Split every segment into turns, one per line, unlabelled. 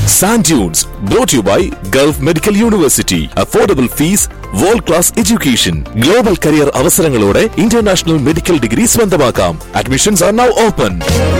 Sand Dunes, brought to you by Gulf Medical University. Affordable fees, world class education. Global career അവസരങ്ങളോടെ international medical degree സ്വന്തമാക്കാം admissions are now open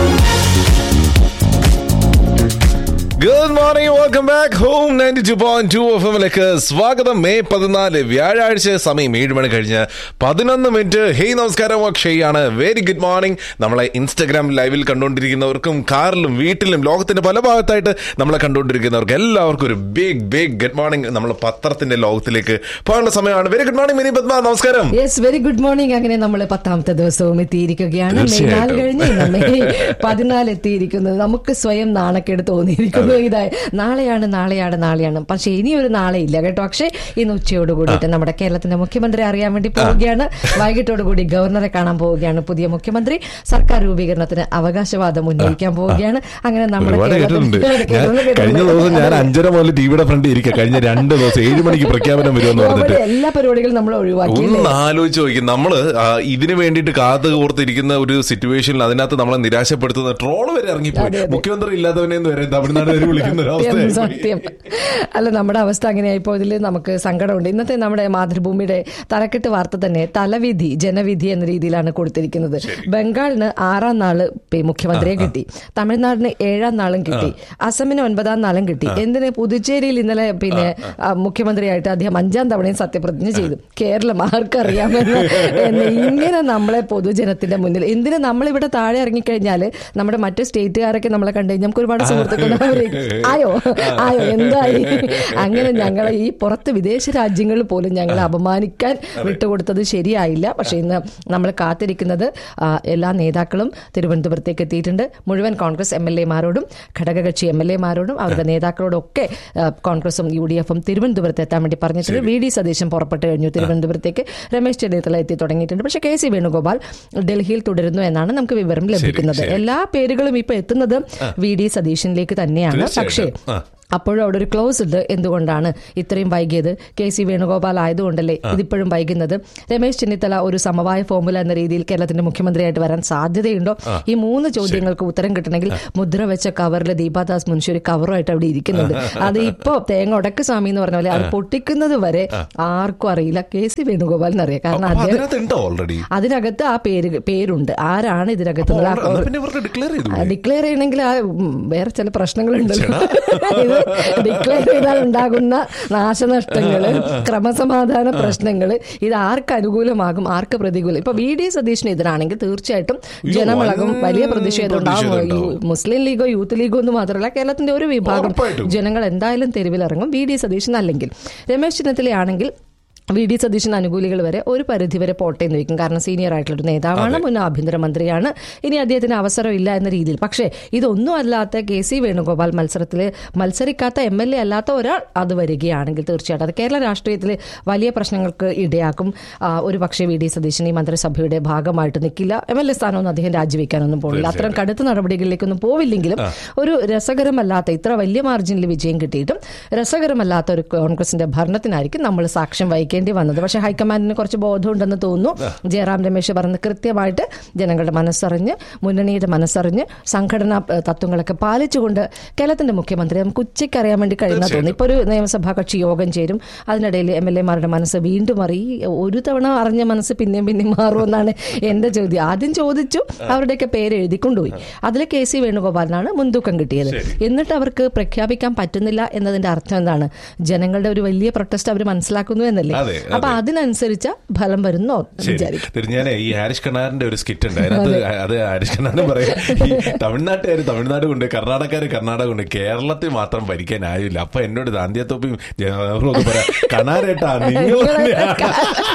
good morning welcome back home ninety two point two F എമ്മിലേക്ക് സ്വാഗതം May പതിനാല് വ്യാഴാഴ്ച സമയം ഏഴ് മണി കഴിഞ്ഞ് പതിനൊന്ന് മിനിറ്റ് ഹേയ് നമസ്കാരം അക്ഷയാണ് വെരി ഗുഡ് മോർണിംഗ് നമ്മളെ ഇൻസ്റ്റഗ്രാം ലൈവിൽ കണ്ടുകൊണ്ടിരിക്കുന്നവർക്കും കാറിലും വീട്ടിലും ലോകത്തിന്റെ പല ഭാഗത്തായിട്ട് നമ്മളെ കണ്ടുകൊണ്ടിരിക്കുന്നവർക്ക് എല്ലാവർക്കും ഒരു ബിഗ് ബിഗ് ഗുഡ് മോർണിംഗ് നമ്മൾ പത്രത്തിന്റെ ലോകത്തിലേക്ക് പോകാനുള്ള സമയമാണ് very good morning Mini Padma നമസ്കാരം
യെസ് വെരി ഗുഡ് മോർണിംഗ് അങ്ങനെ നമ്മൾ പത്താമത്തെ ദിവസവും എത്തിയിരിക്കുകയാണ് മെയ് നാല്
തീർച്ചയായിട്ടും.
കഴിഞ്ഞ് ഇന്ന് മെയ് പതിനാല് എത്തിയിരിക്കുന്നത് നമുക്ക് സ്വയം നാണക്കേട് തോന്നിയിരിക്കുന്നു ഇതായി നാളെയാണ് നാളെയാണ് നാളെയാണ് പക്ഷെ ഇനി ഒരു നാളെ ഇല്ല കേട്ടോ പക്ഷേ ഇന്ന് ഉച്ചയോട് കൂടിയിട്ട് നമ്മുടെ കേരളത്തിന്റെ മുഖ്യമന്ത്രി അറിയാൻ വേണ്ടി പോവുകയാണ് വൈകിട്ടോട് കൂടി ഗവർണറെ കാണാൻ പോവുകയാണ് പുതിയ മുഖ്യമന്ത്രി സർക്കാർ രൂപീകരണത്തിന് അവകാശവാദം ഉന്നയിക്കാൻ പോവുകയാണ് അങ്ങനെ നമ്മുടെ
ഒരുപാട് കേട്ടിട്ടുണ്ട്
കേരളത്തിൽ-
ഞാൻ
കേരളത്തിൽ
കഴിഞ്ഞ ദിവസം ഞാൻ
അതെ.
അഞ്ചര മുതൽ ടിവിയുടെ ഫ്രണ്ട് ഇരിക്കുക കഴിഞ്ഞ രണ്ട് ദിവസം ഏഴ് മണിക്ക് പ്രഖ്യാപനം വരുമെന്ന്
അവിടെ
പറഞ്ഞിട്ട്
എല്ലാ പരിപാടികളും നമ്മൾ ഒഴിവാക്കി അല്ലേ?
ഒന്ന് ആലോചിച്ച് നോക്കി നമ്മള് ആ, ഇതിനു വേണ്ടിയിട്ട് കാത്ത് കോർത്തിരിക്കുന്ന ഒരു സിറ്റുവേഷനിൽ അതിനകത്ത് നമ്മളെ നിരാശപ്പെടുത്തുന്ന ട്രോള് വരെ ഇറങ്ങിപ്പോയി
അതെ, അതെ.
മുഖ്യമന്ത്രി ഇല്ലാത്തവനെ വരെ തമിഴ്നാട് വരെ വിളിക്കുന്ന ഒരു
സത്യം
അവസ്ഥ
സത്യം അല്ല നമ്മുടെ അവസ്ഥ അങ്ങനെയായിപ്പോയതിൽ നമുക്ക് സങ്കടമുണ്ട് ഇന്നത്തെ നമ്മുടെ മാതൃഭൂമിയുടെ തലക്കെട്ട് വാർത്ത തന്നെ തലവിധി ജനവിധി എന്ന രീതിയിലാണ് കൊടുത്തിരിക്കുന്നത് ബംഗാളിന് ആറാം നാള് പി- മുഖ്യമന്ത്രിയെ കിട്ടി തമിഴ്നാടിന് ഏഴാം നാളും കിട്ടി അസമിന് ഒൻപതാം നാളും കിട്ടി എന്തിന് പുതുച്ചേരിയിൽ ഇന്നലെ പിന്നെ ആ, മുഖ്യമന്ത്രിയായിട്ട് അദ്ദേഹം അഞ്ചാം തവണയും സത്യപ്രതിജ്ഞ ചെയ്തു കേരളം ആർക്കറിയാമെന്ന് എന്ന് ഇങ്ങനെ നമ്മളെ പൊതുജനത്തിന്റെ മുന്നിൽ എന്തിന് നമ്മളിവിടെ താഴെ ഇറങ്ങിക്കഴിഞ്ഞാൽ നമ്മുടെ മറ്റു സ്റ്റേറ്റുകാരൊക്കെ നമ്മളെ കണ്ടു കഴിഞ്ഞാൽ നമുക്ക് ഒരുപാട് സുഹൃത്തുക്കൾ ആയോ ആയോ എന്തായി അങ്ങനെ ഞങ്ങളെ ഈ പുറത്ത് വിദേശ രാജ്യങ്ങളിൽ പോലും ഞങ്ങളെ അപമാനിക്കാൻ വിട്ടുകൊടുത്തത് ശരിയായില്ല പക്ഷെ ഇന്ന് നമ്മൾ കാത്തിരിക്കുന്നത് ആ, എല്ലാ നേതാക്കളും തിരുവനന്തപുരത്തേക്ക് എത്തിയിട്ടുണ്ട് മുഴുവൻ കോൺഗ്രസ് എം എൽ എമാരോടും ഘടകകക്ഷി എം എൽ എമാരോടും അവരുടെ നേതാക്കളോടൊക്കെ ആ, കോൺഗ്രസും യു ഡി എഫും തിരുവനന്തപുരത്ത് എത്താൻ വേണ്ടി പറഞ്ഞിട്ടുണ്ട് വി ഡി സതീശൻ പുറപ്പെട്ടു കഴിഞ്ഞു തിരുവനന്തപുരത്തേക്ക് രമേശ് ചെന്നിത്തല എത്തി തുടങ്ങിയിട്ടുണ്ട് പക്ഷേ കെ സി വേണുഗോപാൽ ഡൽഹിയിൽ തുടരുന്നു എന്നാണ് നമുക്ക് വിവരം ലഭിക്കുന്നത് എല്ലാ പേരുകളും ഇപ്പൊ എത്തുന്നത് വി ഡി സതീശനിലേക്ക് തന്നെയാണ് പക്ഷേ
തീർച്ചയായിട്ടും. ആ.
അപ്പോഴും അവിടെ ഒരു ക്ലോസ് ഉണ്ട് എന്തുകൊണ്ടാണ് ഇത്രയും വൈകിയത് കെ സി വേണുഗോപാൽ ആയതുകൊണ്ടല്ലേ ഇതിപ്പോഴും വൈകുന്നത് രമേശ് ചെന്നിത്തല ഒരു സമവായ ഫോർമുല എന്ന രീതിയിൽ കേരളത്തിന്റെ മുഖ്യമന്ത്രിയായിട്ട് വരാൻ സാധ്യതയുണ്ടോ ഈ മൂന്ന് ചോദ്യങ്ങൾക്ക് ഉത്തരം കിട്ടണമെങ്കിൽ മുദ്ര വെച്ച കവറിൽ ദീപാദാസ് മുൻഷി ഒരു കവറുമായിട്ട് അവിടെ ഇരിക്കുന്നുണ്ട് അത് ഇപ്പോ തേങ്ങ ഉടക്ക് സ്വാമി എന്ന് പറഞ്ഞ പോലെ അത് പൊട്ടിക്കുന്നത് വരെ ആർക്കും അറിയില്ല കെ സി വേണുഗോപാലിന് അറിയാം കാരണം
അപ്പൊ
അദ്ദേഹം
അതിനകത്ത് ഉണ്ടോ ഓൾറെഡി
അതിനകത്ത് ആ പേര് പേരുണ്ട് ആരാണ് ഇതിനകത്ത് ഉള്ളത്?
പിന്നെ ഇവർക്ക് ഡിക്ലെയർ ചെയ്തു
ഡിക്ലെയർ ചെയ്യണമെങ്കിൽ ആ ഉം, വേറെ ചില പ്രശ്നങ്ങളുണ്ടല്ലോ ഇത് ഡിക്ലെയർ ചെയ്താൽ ഉണ്ടാകുന്ന നാശനഷ്ടങ്ങള് ക്രമസമാധാന പ്രശ്നങ്ങള് ഇത് ആർക്ക് അനുകൂലമാകും ആർക്ക് പ്രതികൂലം ഇപ്പൊ വി ഡി സതീഷിനെതിരാണെങ്കിൽ തീർച്ചയായിട്ടും ജനമിളകും വലിയ പ്രതിഷേധം ഉണ്ടാകും
പ്രതിഷേധം
ഈ മുസ്ലിം ലീഗോ യൂത്ത് ലീഗോ എന്ന് മാത്രമല്ല കേരളത്തിന്റെ ഒരു വിഭാഗം
ഉറപ്പായിട്ടും.
ജനങ്ങൾ എന്തായാലും തെരുവിലിറങ്ങും വി ഡി സതീശൻ അല്ലെങ്കിൽ രമേശ് ചെന്നിത്തലയാണെങ്കിൽ വി ഡി സതീശൻ അനുകൂലികൾ വരെ ഒരു പരിധിവരെ പോട്ടെ എന്ന് വയ്ക്കും കാരണം സീനിയർ ആയിട്ടുള്ള ഒരു നേതാവാണ് മുൻ ആഭ്യന്തരമന്ത്രിയാണ് ഇനി അദ്ദേഹത്തിന് അവസരമില്ല എന്ന രീതിയിൽ പക്ഷേ ഇതൊന്നും അല്ലാത്ത കെ സി വേണുഗോപാൽ മത്സരത്തിൽ മത്സരിക്കാത്ത എം എൽ എ അല്ലാത്ത ഒരാൾ അത് വരികയാണെങ്കിൽ തീർച്ചയായിട്ടും അത് കേരള രാഷ്ട്രീയത്തിൽ വലിയ പ്രശ്നങ്ങൾക്ക് ഇടയാക്കും ആ, ഒരു പക്ഷേ വി ഡി സതീശൻ ഈ മന്ത്രിസഭയുടെ ഭാഗമായിട്ട് നിൽക്കില്ല എം എൽ എ സ്ഥാനമൊന്നും അദ്ദേഹം രാജിവെക്കാനൊന്നും പോകില്ല അത്തരം കടുത്ത നടപടികളിലേക്കൊന്നും പോവില്ലെങ്കിലും ഒരു രസകരമല്ലാത്ത ഇത്ര വലിയ മാർജിനിൽ വിജയം കിട്ടിയിട്ടും രസകരമല്ലാത്ത ഒരു കോൺഗ്രസിന്റെ ഭരണത്തിനായിരിക്കും നമ്മൾ സാക്ഷ്യം വഹിക്കേണ്ടി വന്നത് പക്ഷേ ഹൈക്കമാൻഡിന് കുറച്ച് ബോധമുണ്ടെന്ന് തോന്നുന്നു ജയറാം രമേശ് പറഞ്ഞ് കൃത്യമായിട്ട് ജനങ്ങളുടെ മനസ്സറിഞ്ഞ് മുന്നണിയുടെ മനസ്സറിഞ്ഞ് സംഘടനാ ഏഹ്, തത്വങ്ങളൊക്കെ പാലിച്ചുകൊണ്ട് കേരളത്തിന്റെ മുഖ്യമന്ത്രി നമുക്ക് ഉച്ചയ്ക്ക് അറിയാൻ വേണ്ടി കഴിയുന്ന തോന്നുന്നു ഇപ്പോൾ ഒരു നിയമസഭാ കക്ഷി യോഗം ചേരും അതിനിടയിൽ എം എൽ എമാരുടെ മനസ്സ് വീണ്ടും അറിയി ഒരു തവണ അറിഞ്ഞ മനസ്സ് പിന്നെയും പിന്നെയും മാറുമെന്നാണ് എന്റെ ചോദ്യം ആദ്യം ചോദിച്ചു അവരുടെയൊക്കെ പേര് എഴുതിക്കൊണ്ടുപോയി അതിൽ കെ സി വേണുഗോപാലിനാണ് മുൻതൂക്കം കിട്ടിയത് എന്നിട്ട് അവർക്ക് പ്രഖ്യാപിക്കാൻ പറ്റുന്നില്ല എന്നതിന്റെ അർത്ഥം എന്താണ് ജനങ്ങളുടെ ഒരു വലിയ പ്രൊട്ടസ്റ്റ് അവർ മനസ്സിലാക്കുന്നു എന്നല്ലേ
അതെ, അതെ.
അപ്പൊ അതിനനുസരിച്ച ഫലം വരുന്നോ
ശരി
വിചാരിക്കും
തിരിഞ്ഞാലേ ഈ ഹാരിഷ് കണ്ണാറിന്റെ ഒരു സ്കിറ്റ് ഉണ്ട് അതിനകത്ത് അത് ഹാരിഷ് കണ്ണാറിന് പറയും ഈ തമിഴ്നാട്ടുകാർ തമിഴ്നാട് കൊണ്ട് കർണാടകക്കാർ കർണാടക കൊണ്ട് കേരളത്തിൽ മാത്രം ഭരിക്കാൻ ആയില്ല അപ്പൊ എന്നോട് ദാന്ത്യത്തോപ്പിയും ജവഹറും ഒക്കെ പറയാം കണാരേട്ടാ നിങ്ങൾ തന്നെയാണ്."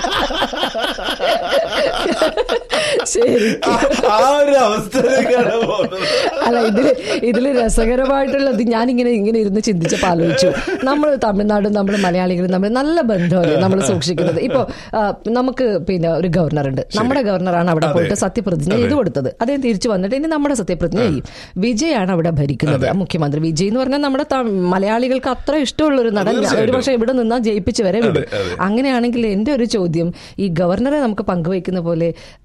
ശരി
ആ ഒരു അവസ്ഥയിലേക്കാണ് പോകുന്നത്
അല്ല ഇതില് ഇതില് രസകരമായിട്ടുള്ളത് ഞാനിങ്ങനെ ഇങ്ങനെ ഇരുന്ന് ചിന്തിച്ചപ്പോൾ ആലോചിച്ചു നമ്മൾ തമിഴ്നാടും നമ്മൾ മലയാളികളും നമ്മൾ നല്ല ബന്ധമല്ലേ നമ്മൾ സൂക്ഷിക്കുന്നത് ഇപ്പൊ ആ, നമുക്ക് പിന്നെ ഒരു ഗവർണർ ഉണ്ട് നമ്മുടെ ഗവർണറാണ് അവിടെ
അതെ.
പോയിട്ട് സത്യപ്രതിജ്ഞ ചെയ്ത് കൊടുത്തത് അദ്ദേഹം തിരിച്ചു വന്നിട്ട് ഇനി നമ്മുടെ സത്യപ്രതിജ്ഞ ചെയ്യും വിജയാണ് അവിടെ ഭരിക്കുന്നത് ആ മുഖ്യമന്ത്രി വിജയ് എന്ന് പറഞ്ഞാൽ നമ്മുടെ ത- മലയാളികൾക്ക് അത്ര ഇഷ്ടമുള്ള ഒരു നടൻ
തീർച്ചയായിട്ടും.
ഒരു പക്ഷേ ഇവിടെ നിന്നാൽ ജയിപ്പിച്ച് വരെ വിടും
അതെ, അതെ.
അങ്ങനെയാണെങ്കിൽ എന്റെ ഒരു ചോദ്യം ഈ ഗവർണറെ നമുക്ക് പങ്കുവയ്ക്കുന്ന പോലെ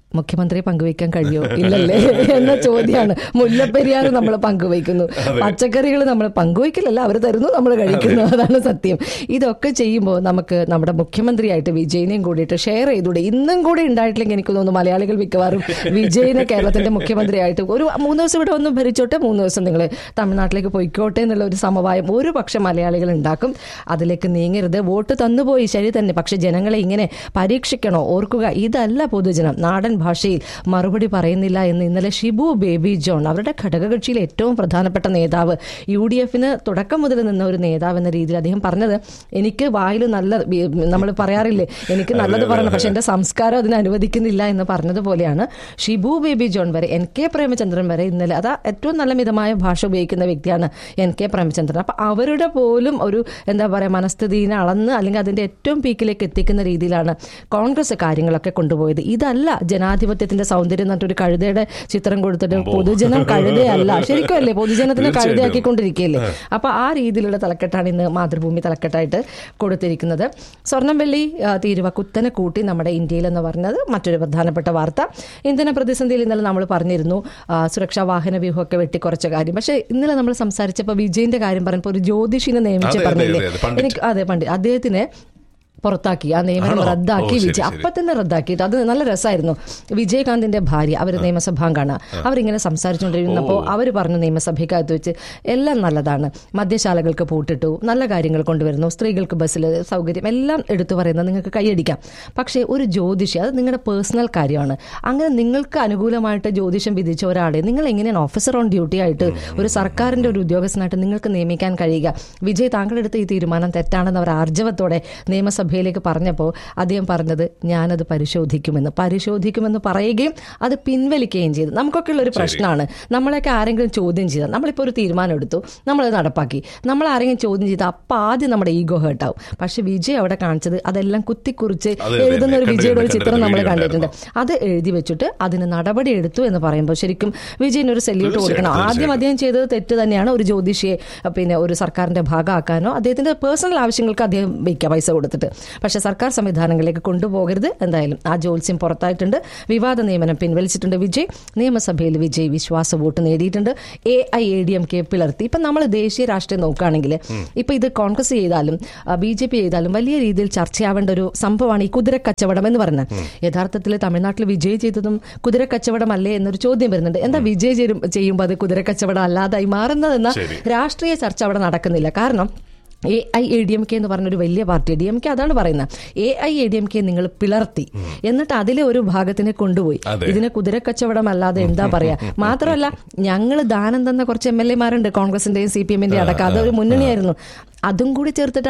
മുഖ്യമന്ത്രിയെ പങ്കുവയ്ക്കാൻ കഴിയോ ഇല്ലല്ലേ എന്ന ചോദ്യമാണ് മുല്ലപ്പെരിയാർ നമ്മൾ പങ്കുവയ്ക്കുന്നു പച്ചക്കറികൾ നമ്മൾ പങ്കുവയ്ക്കലല്ല അവർ തരുന്നു നമ്മൾ കഴിക്കുന്നു അതാണ് സത്യം ഇതൊക്കെ ചെയ്യുമ്പോൾ നമുക്ക് നമ്മുടെ മുഖ്യമന്ത്രിയായിട്ട് വിജയനെയും കൂടിയിട്ട് ഷെയർ ചെയ്തൂടെ ഇന്നും കൂടി ഉണ്ടായിട്ടില്ലെങ്കിൽ എനിക്ക് തോന്നുന്നു മലയാളികൾ മിക്കവാറും വിജയനെ കേരളത്തിന്റെ മുഖ്യമന്ത്രിയായിട്ട് ഒരു മൂന്ന് ദിവസം ഇവിടെ ഒന്ന് ഭരിച്ചോട്ടെ മൂന്ന് ദിവസം നിങ്ങൾ തമിഴ്നാട്ടിലേക്ക് പോയിക്കോട്ടെ എന്നുള്ള ഒരു സമവായം ഒരു പക്ഷെ മലയാളികൾ ഉണ്ടാക്കും അതിലേക്ക് നീങ്ങരുത് വോട്ട് തന്നുപോയി ശരി തന്നെ പക്ഷെ ജനങ്ങളെ ഇങ്ങനെ പരീക്ഷിക്കണോ ഓർക്കുക ഇതല്ല പൊതുജനം നാടൻ ഭാഷയിൽ മറുപടി പറയുന്നില്ല എന്ന് ഇന്നലെ ഷിബു ബേബി ജോൺ അവരുടെ ഘടകകക്ഷിയിലെ ഏറ്റവും പ്രധാനപ്പെട്ട നേതാവ് യു ഡി എഫിന് തുടക്കം മുതൽ നിന്ന ഒരു നേതാവ് എന്ന രീതിയിൽ അദ്ദേഹം പറഞ്ഞത് എനിക്ക് വായിൽ നല്ല നമ്മൾ പറയാറില്ലേ എനിക്ക് നല്ലത് പറയണം പക്ഷെ എന്റെ സംസ്കാരം അതിന് അനുവദിക്കുന്നില്ല എന്ന് പറഞ്ഞതുപോലെയാണ് ഷിബു ബേബി ജോൺ വരെ എൻ കെ പ്രേമചന്ദ്രൻ വരെ ഇന്നലെ അതാ ഏറ്റവും നല്ല മിതമായ ഭാഷ ഉപയോഗിക്കുന്ന വ്യക്തിയാണ് എൻ കെ പ്രേമചന്ദ്രൻ അപ്പൊ അവരുടെ പോലും ഒരു എന്താ പറയുക മനസ്ഥിതിനെ അളന്ന് അല്ലെങ്കിൽ അതിന്റെ ഏറ്റവും പീക്കിലേക്ക് എത്തിക്കുന്ന രീതിയിലാണ് കോൺഗ്രസ് കാര്യങ്ങളൊക്കെ കൊണ്ടുപോയത് ഇതല്ല ജനാധിപത്യത്തിന്റെ സൗന്ദര്യം എന്ന് പറഞ്ഞിട്ട് ഒരു കഴുതയുടെ ചിത്രം കൊടുത്തിട്ട് പൊതുജനം കഴുതയല്ല ശരിക്കും അല്ലേ പൊതുജനത്തിന് കഴുതയാക്കിക്കൊണ്ടിരിക്കുകയല്ലേ അപ്പൊ ആ രീതിയിലുള്ള തലക്കെട്ടാണ് ഇന്ന് മാതൃഭൂമി തലക്കെട്ടായിട്ട് കൊടുത്തിരിക്കുന്നത് സ്വർണം വെള്ളി ആ, തീരുവ കുത്തനെ കൂട്ടി നമ്മുടെ ഇന്ത്യയിൽ എന്ന് പറഞ്ഞത് മറ്റൊരു പ്രധാനപ്പെട്ട വാർത്ത ഇന്ധന പ്രതിസന്ധിയിൽ ഇന്നലെ നമ്മൾ പറഞ്ഞിരുന്നു ആ, സുരക്ഷാ വാഹന വ്യൂഹമൊക്കെ വെട്ടിക്കുറച്ച കാര്യം പക്ഷേ ഇന്നലെ നമ്മൾ സംസാരിച്ചപ്പോൾ വിജയന്റെ കാര്യം പറഞ്ഞപ്പോൾ ഒരു ജ്യോതിഷിനെ നിയമിച്ച്
അതെ, അതെ,
പറഞ്ഞില്ലേ
അതെ, പണ്ഡിറ്റ്.
എനിക്ക് അതെ പണ്ഡിറ്റ് അദ്ദേഹത്തിന് പുറത്താക്കി ആ നിയമനം
ആണോ?
റദ്ദാക്കി
ഓ, ശരി,
വിജയ്
ശരി.
അപ്പൊ തന്നെ റദ്ദാക്കിയിട്ട് അത് നല്ല രസമായിരുന്നു വിജയകാന്തിന്റെ ഭാര്യ അവർ നിയമസഭാംഗമാണ് അവരിങ്ങനെ സംസാരിച്ചുകൊണ്ടിരുന്നപ്പോൾ അവർ പറഞ്ഞു നിയമസഭയ്ക്കകത്ത് വെച്ച് എല്ലാം നല്ലതാണ് മദ്യശാലകൾക്ക് പൂട്ടിട്ടു നല്ല കാര്യങ്ങൾ കൊണ്ടുവരുന്നു സ്ത്രീകൾക്ക് ബസ്സിൽ സൗകര്യം എല്ലാം എടുത്തു പറയുന്നത് നിങ്ങൾക്ക് കൈയടിക്കാം പക്ഷേ ഒരു ജ്യോതിഷി അത് നിങ്ങളുടെ പേഴ്സണൽ കാര്യമാണ് അങ്ങനെ നിങ്ങൾക്ക് അനുകൂലമായിട്ട് ജ്യോതിഷം വിധിച്ച ഒരാളെ നിങ്ങൾ എങ്ങനെയാണ് ഓഫീസർ ഓൺ ഡ്യൂട്ടി ആയിട്ട് ഒരു സർക്കാരിന്റെ ഒരു ഉദ്യോഗസ്ഥനായിട്ട് നിങ്ങൾക്ക് നിയമിക്കാൻ കഴിയുക വിജയ് താങ്കളെടുത്ത ഈ തീരുമാനം തെറ്റാണെന്ന് അവർ ആർജവത്തോടെ നിയമസഭയിലേക്ക് പറഞ്ഞപ്പോൾ അദ്ദേഹം പറഞ്ഞത് ഞാനത് പരിശോധിക്കുമെന്ന് പരിശോധിക്കുമെന്ന് പറയുകയും അത് പിൻവലിക്കുകയും ചെയ്തു നമുക്കൊക്കെയുള്ള ഒരു പ്രശ്നമാണ് നമ്മളെയൊക്കെ ആരെങ്കിലും ചോദ്യം ചെയ്താൽ നമ്മളിപ്പോൾ ഒരു തീരുമാനം എടുത്തു നമ്മളത് നടപ്പാക്കി നമ്മൾ ആരെങ്കിലും ചോദ്യം ചെയ്താൽ അപ്പം ആദ്യം നമ്മുടെ ഈഗോ ഹേർട്ടാവും പക്ഷെ വിജയ് അവിടെ കാണിച്ചത് അതെല്ലാം കുത്തിക്കുറിച്ച്
അതെ, അതെ,
എഴുതുന്ന ഒരു
കണ്ടിട്ടുണ്ട്,
വിജയുടെ ഒരു ചിത്രം
കണ്ടിട്ടുണ്ട്,
നമ്മൾ
വീഡിയോ
കണ്ടിട്ടുണ്ട് അത് എഴുതി വെച്ചിട്ട് അതിന് നടപടി എടുത്തു എന്ന് പറയുമ്പോൾ ശരിക്കും വിജയന് ഒരു സെല്യൂട്ട് കൊടുക്കണം
തീർച്ചയായും,
ആദ്യം അദ്ദേഹം ചെയ്തത് തെറ്റ് തന്നെയാണ് ഒരു ജ്യോതിഷിയെ അഹ് പിന്നെ ഒരു സർക്കാരിന്റെ ഭാഗമാക്കാനോ അദ്ദേഹത്തിന്റെ പേഴ്സണൽ ആവശ്യങ്ങൾക്ക് അദ്ദേഹം വയ്ക്കുക പൈസ കൊടുത്തിട്ട് പക്ഷെ സർക്കാർ സംവിധാനങ്ങളിലേക്ക് കൊണ്ടുപോകരുത് എന്തായാലും ആ ജോത്സ്യം പുറത്തായിട്ടുണ്ട് വിവാദ നിയമനം പിൻവലിച്ചിട്ടുണ്ട് വിജയ് നിയമസഭയിൽ വിജയ് വിശ്വാസ വോട്ട് നേടിയിട്ടുണ്ട് A I A D M K പിളർത്തി ഇപ്പൊ നമ്മൾ ദേശീയ രാഷ്ട്രീയം നോക്കുകയാണെങ്കിൽ ഇപ്പൊ ഇത് കോൺഗ്രസ് ചെയ്താലും ബി ജെ പി ചെയ്താലും വലിയ രീതിയിൽ ചർച്ചയാവേണ്ട ഒരു സംഭവമാണ് ഈ കുതിര കച്ചവടം എന്ന് പറയുന്നത് യഥാർത്ഥത്തിൽ തമിഴ്നാട്ടിൽ വിജയ് ചെയ്തതും കുതിര കച്ചവടമല്ലേ എന്നൊരു ചോദ്യം വരുന്നുണ്ട് എന്താ വിജയ് ചെയ്യും- ചെയ്യുമ്പോൾ അത് കുതിര കച്ചവടം അല്ലാതായി മാറുന്നതെന്ന
ശരി.
രാഷ്ട്രീയ ചർച്ച അവിടെ നടക്കുന്നില്ല കാരണം A I A D M K എന്ന് പറഞ്ഞൊരു വലിയ പാർട്ടി ഡി എം കെ അതാണ് പറയുന്നത് A I A D M K നിങ്ങൾ പിളർത്തി എന്നിട്ട് അതിലെ ഒരു ഭാഗത്തിനെ കൊണ്ടുപോയി
അതെ.
ഇതിനെ കുതിരക്കച്ചവടം അല്ലാതെ എന്താ പറയാ മാത്രമല്ല ഞങ്ങൾ ദാനം തന്ന കുറച്ച് എം എൽ എമാരുണ്ട് കോൺഗ്രസിന്റെയും സി പി എമ്മിന്റെയും അടക്കം അതൊരു മുന്നണിയായിരുന്നു അതും കൂടി ചേർത്തിട്ട്